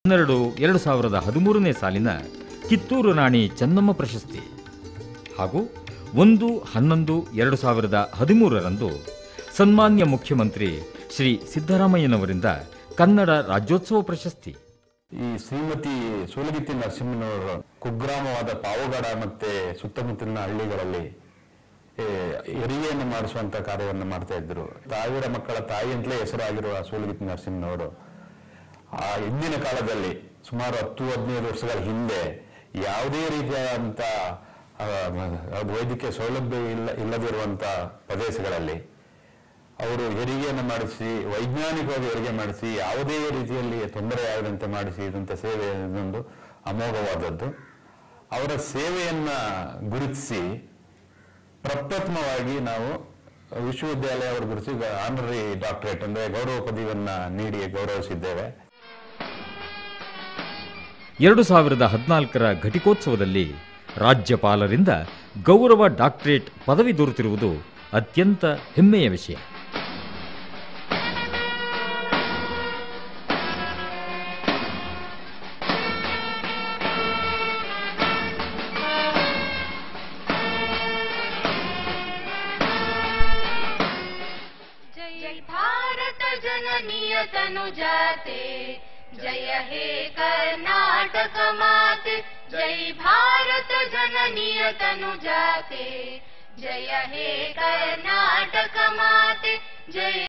ಹನ್ನೆರಡು ಎರಡು ಸಾವಿರದ ಹದಿಮೂರನೇ ಸಾಲಿನ ಕಿತ್ತೂರು ರಾಣಿ ಚೆನ್ನಮ್ಮ ಪ್ರಶಸ್ತಿ ಹಾಗೂ ಒಂದು ಹನ್ನೊಂದು ಎರಡು ಸಾವಿರದ ಹದಿಮೂರರಂದು ಸನ್ಮಾನ್ಯ ಮುಖ್ಯಮಂತ್ರಿ ಶ್ರೀ ಸಿದ್ದರಾಮಯ್ಯನವರಿಂದ ಕನ್ನಡ ರಾಜ್ಯೋತ್ಸವ ಪ್ರಶಸ್ತಿ ಈ ಶ್ರೀಮತಿ ಸೂಲಗಿತ್ತಿ ನರಸಿಂಹನವರು ಕುಗ್ರಾಮವಾದ ಪಾವಗಡ ಮತ್ತೆ ಸುತ್ತಮುತ್ತಲಿನ ಹಳ್ಳಿಗಳಲ್ಲಿ ಏ, ಹೆರಿಗೆಯನ್ನು ಮಾಡಿಸುವಂತ ಕಾರ್ಯವನ್ನು ಮಾಡ್ತಾ ಇದ್ರು ಸಾವಿರ ಮಕ್ಕಳ ತಾಯಿ ಅಂತಲೇ ಹೆಸರಾಗಿರುವ ಸೂಲಗಿತ್ತಿ ನರಸಿಂಹನವರು ಆ ಹಿಂದಿನ ಕಾಲದಲ್ಲಿ ಸುಮಾರು ಹತ್ತು ಹದಿನೈದು ವರ್ಷಗಳ ಹಿಂದೆ ಯಾವುದೇ ರೀತಿಯಾದಂತ ಆ, ವೈದ್ಯಕೀಯ ಸೌಲಭ್ಯ ಇಲ್ಲ ಇಲ್ಲದಿರುವಂತ ಪ್ರದೇಶಗಳಲ್ಲಿ ಅವರು ಹೆರಿಗೆಯನ್ನು ಮಾಡಿಸಿ ವೈಜ್ಞಾನಿಕವಾಗಿ ಹೆರಿಗೆ ಮಾಡಿಸಿ ಯಾವುದೇ ರೀತಿಯಲ್ಲಿ ತೊಂದರೆ ಆಗದಂತೆ ಮಾಡಿಸಿದಂಥ ಸೇವೆ ಇದೊಂದು ಅಮೋಘವಾದದ್ದು ಅವರ ಸೇವೆಯನ್ನ ಗುರುತಿಸಿ ಪ್ರಪ್ರಥಮವಾಗಿ ನಾವು ವಿಶ್ವವಿದ್ಯಾಲಯ ಅವರ ಗುರುತಿಸಿ ಆನರರಿ ಡಾಕ್ಟರೇಟ್ ಅಂದ್ರೆ ಗೌರವ ಪದವಿಯನ್ನ ನೀಡಿ ಗೌರವಿಸಿದ್ದೇವೆ ಎರಡು ಸಾವಿರದ ಹದಿನಾಲ್ಕರ ಘಟಿಕೋತ್ಸವದಲ್ಲಿ ರಾಜ್ಯಪಾಲರಿಂದ ಗೌರವ ಡಾಕ್ಟರೇಟ್ ಪದವಿ ದೊರೆತಿರುವುದು ಅತ್ಯಂತ ಹೆಮ್ಮೆಯ ವಿಷಯ जय भारत जननीय तनु जाते जय हे कर्नाटक माते जय भारत जननीय तनु जाते जय हे कर्नाटक माते जय